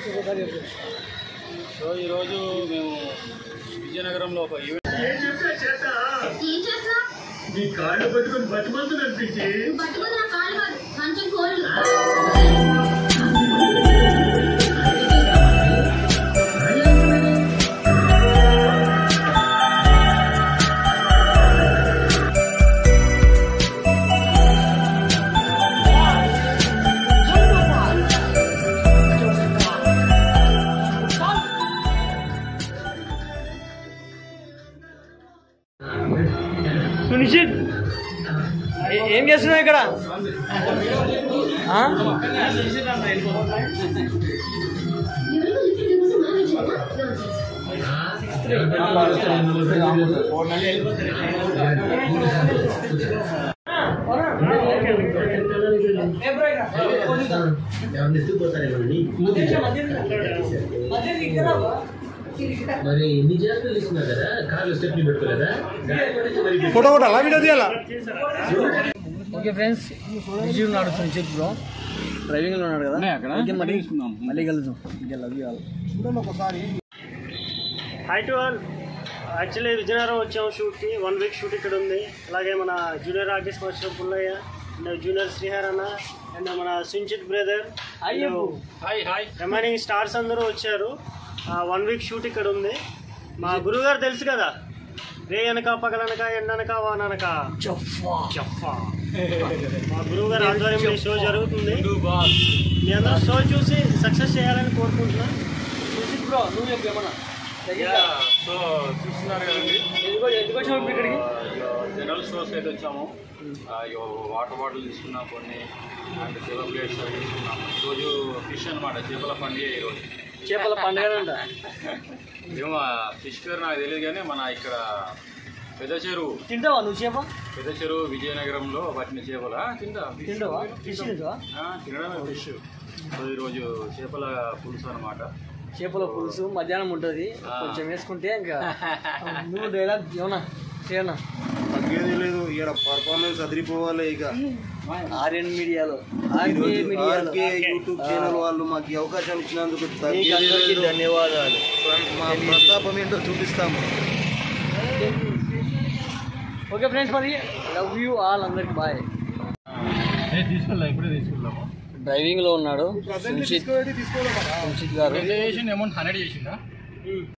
ఒకసారి చెప్పు సో ఈరోజు మేము విజయనగరంలో ఒక ఈవెంట్ ఏం చేస్తున్నా నీ కాళ్ళు పట్టుకొని బతిమంతులు అనిపించి పట్టుకుని నా కాళ్ళు కాదు మంచం కోళ్ళు సునిశ్చిత్ ఏ- ఏం చేస్తున్నావు ఇక్కడ ఆ? మరి ఎన్ని జాగ్రత్తలు తీసుకున్నారు కదా కార్లో స్టెప్ని పెట్టుకోలేదా ఫోటో కూడా అలా వీడియో తీయాలా ఓకే ఫ్రెండ్స్ బిజీ ఉన్నాడు సునిశ్చిత్ బ్రో డ్రైవింగ్ లో ఉన్నాడు కదా ఓకే మరి మళ్ళీ కలుద్దాం ఇంకా love you all hi to all actually Vizianagaram వచ్చాము షూట్కి వన్ వీక్ షూట్ ఇక్కడ ఉంది అలాగే మన junior artist master Pullayya and junior Srihar అన్న అండ్ మన Sunchit brother hi hi remaining stars అందరూ వచ్చారు వన్ వీక్ షూట్ ఇక్కడ ఉంది మా గురువుగారు తెలుసు కదా రే అనక పగలనక ఎండనక వాననక జఫా మా గురువు గారు ఆధ్వర్యంలో ఈ షో జరుగుతుంది మీ అందరూ షో చూసి సక్సెస్ చేయాలని కోరుకుంటున్నా సునిశ్చిత్ బ్రో నువ్వు చెప్పు ఏమన్నా సో చూస్తున్నారు కదండి ఎందుకో ఎందుకు వచ్చినావు ఇప్పుడు ఇక్కడికి జనరల్ స్టోర్స్ అయితే వచ్చాము ఆ, ఇగో వాటర్ బాటిల్ తీసుకున్నాం కొన్ని అండ్ చేపల ప్లేట్స్ అవి తీసుకున్నాం ఈరోజు ఫిష్ అనమాట చేపల పండుగ ఈరోజు చేపల పండుగ అంట ఏమో ఫిష్ పేరు నాకు తెలియదు కానీ మన ఇక్కడ పెద్ద చెరువు తింటావా నువ్వు చేప పెద్ద చెరువు విజయనగరంలో పట్టిన చేపల తింటా fish. తింటావా ఫిష్ తింటావా ఆ, తినడమే ఫిష్ సో ఈరోజు చేపల పులుసు అనమాట చేపల పులుసు మధ్యాహ్నం ఉంటుంది ఆ. కొంచెం వేసుకుంటే ఇంకా నువ్వు డైలాగ్ ఏమన్నా చేయనా తగ్గేది లేదు ఇక్కడ పర్ఫార్మెన్స్ అదిరిపోవాలి ఇక ఆర్యన్ మీడియాలో ఆర్కే ఈరోజు మీడియాలో ఆర్కే యూట్యూబ్ ఛానల్ వాళ్ళు మాకు ఈ అవకాశం ఇచ్చినందుకు మీకు తగ్గేది అందరికీ లేదు. ధన్యవాదాలు మా ప్రస్తాపం ఏంటో చూపిస్తాము ఓకే ఫ్రెండ్స్ మరి లవ్ యూ ఆల్ అందరికి బాయ్ తీసుకెళ్దాం ఇప్పుడే తీసుకెళ్దాము డ్రైవింగ్ లో ఉన్నాడు సుంచిత్ సుంచిత్ గారు ఎంత చేసిండు అమౌంట్ హండ్రెడ్ చేసిందా